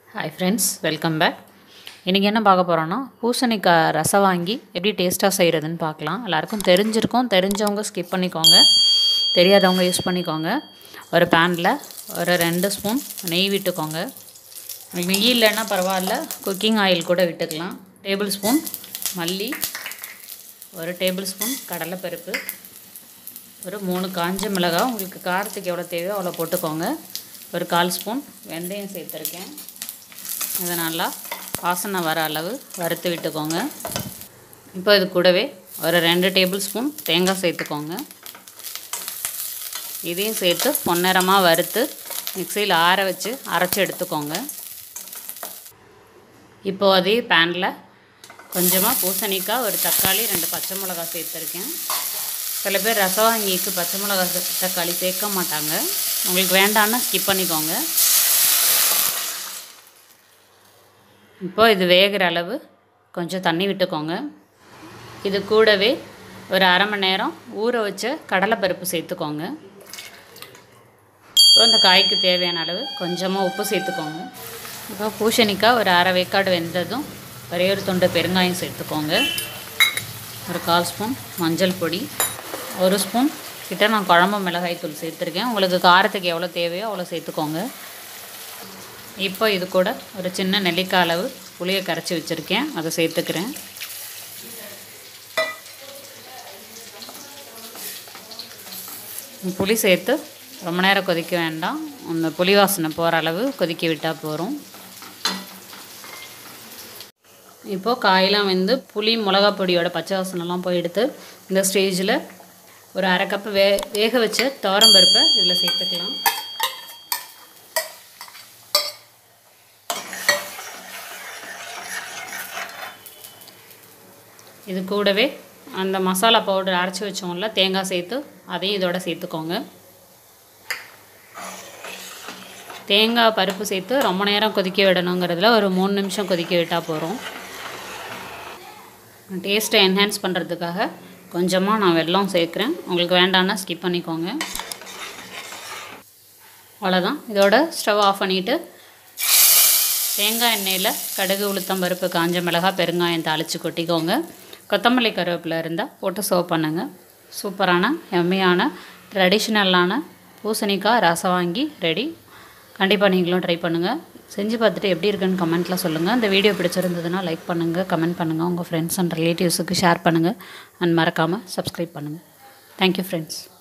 hi friends welcome back இன்றைக்கி என்ன பார்க்க போகிறோன்னா பூசணிக்காய் ரசம் வாங்கி எப்படி டேஸ்ட்டாக செய்கிறதுன்னு பார்க்கலாம் எல்லாருக்கும் தெரிஞ்சிருக்கும் தெரிஞ்சவங்க ஸ்கிப் பண்ணிக்கோங்க தெரியாதவங்க யூஸ் பண்ணிக்கோங்க ஒரு பேனில் ஒரு ரெண்டு ஸ்பூன் நெய் விட்டுக்கோங்க நெய் இல்லைன்னா பரவாயில்ல குக்கிங் ஆயில் கூட விட்டுக்கலாம் டேபிள் ஸ்பூன் மல்லி ஒரு டேபிள் ஸ்பூன் கடலைப்பருப்பு ஒரு மூணு காஞ்ச மிளகாய் உங்களுக்கு காரத்துக்கு எவ்வளோ தேவையோ அவ்வளோ போட்டுக்கோங்க ஒரு கால் ஸ்பூன் வெந்தயம் சேர்த்துருக்கேன் இதை நல்லா வாசனை வர அளவு வறுத்து விட்டுக்கோங்க இப்போ இது கூடவே ஒரு ரெண்டு டேபிள் ஸ்பூன் தேங்காய் சேர்த்துக்கோங்க இதையும் சேர்த்து பொன்னிறமாக வறுத்து மிக்சியில் ஆற வச்சு அரைச்சி எடுத்துக்கோங்க இப்போ அதே பேனில் கொஞ்சமாக பூசணிக்காய் ஒரு தக்காளி ரெண்டு பச்சை மிளகாய் சேர்த்துருக்கேன் சில பேர் ரசவாங்கிக்கு பச்சை மிளகாய் சே- தக்காளி சேர்க்க மாட்டாங்க உங்களுக்கு வேண்டான்னா ஸ்கிப் பண்ணிக்கோங்க இப்போ இது வேகிற அளவு கொஞ்சம் தண்ணி விட்டுக்கோங்க இது கூடவே ஒரு அரை மணி நேரம் ஊற வச்ச கடலைப்பருப்பு சேர்த்துக்கோங்க இப்போ இந்த காய்க்கு தேவையான அளவு கொஞ்சமாக உப்பு சேர்த்துக்கோங்க இப்போ பூசணிக்காய் ஒரு அரை வேக்காடு வெந்ததும் ஒரே ஒரு துண்டு பெருங்காயம் சேர்த்துக்கோங்க ஒரு கால் ஸ்பூன் மஞ்சள் பொடி ஒரு ஸ்பூன் கிட்ட நான் குழம்பு மிளகாய் தூள் சேர்த்துருக்கேன் உங்களுக்கு காரத்துக்கு எவ்வளோ தேவையோ அவ்வளோ சேர்த்துக்கோங்க இப்போ இது கூட ஒரு சின்ன நெல்லிக்காய் அளவு புளியை கரைச்சி வச்சுருக்கேன் அதை சேர்த்துக்கிறேன் புளி சேர்த்து ரொம்ப நேரம் கொதிக்க வேண்டாம் அந்த புளி வாசனை போகிற அளவு கொதிக்க விட்டால் போகிறோம் இப்போது காயெல்லாம் வந்து புளி மிளகா பொடியோட பச்சை வாசனைலாம் போய் எடுத்து இந்த ஸ்டேஜில் ஒரு அரை கப்பு வே வேக வச்ச துவரம் பருப்பை இதில் சேர்த்துக்கலாம் இது கூடவே அந்த மசாலா பவுடர் அரைச்சி வச்சோம்ல தேங்காய் சேர்த்து அதையும் இதோட சேர்த்துக்கோங்க தேங்காய் பருப்பு சேர்த்து ரொம்ப நேரம் கொதிக்க விடணுங்கிறதுல ஒரு மூணு நிமிஷம் கொதிக்க விட்டால் போகிறோம் டேஸ்ட்டை என்ஹான்ஸ் பண்ணுறதுக்காக கொஞ்சமாக நான் வெல்லம் சேர்க்குறேன் உங்களுக்கு வேண்டான்னா ஸ்கிப் பண்ணிக்கோங்க அவ்வளோதான் இதோட ஸ்டவ் ஆஃப் பண்ணிவிட்டு தேங்காய் எண்ணெயில் கடுகு உளுத்தம் பருப்பு காஞ்ச மிளகாய் பெருங்காயம் தாளித்து கொட்டிக்கோங்க கொத்தமல்லி கருவேப்பிலை இருந்தால் போட்டு சர்வ் பண்ணுங்கள் சூப்பரான எம்மையான ட்ரெடிஷ்னலான பூசணிக்காய் ரசம் வாங்கி ரெடி கண்டிப்பாக நீங்களும் ட்ரை பண்ணுங்கள் செஞ்சு பார்த்துட்டு எப்படி இருக்குன்னு கமெண்ட்டில் சொல்லுங்கள் இந்த வீடியோ பிடிச்சிருந்ததுன்னா லைக் பண்ணுங்கள் கமெண்ட் பண்ணுங்கள் உங்கள் ஃப்ரெண்ட்ஸ் அண்ட் ரிலேட்டிவ்ஸுக்கு ஷேர் பண்ணுங்கள் அண்ட் மறக்காமல் சப்ஸ்கிரைப் பண்ணுங்கள் தேங்க்யூ ஃப்ரெண்ட்ஸ்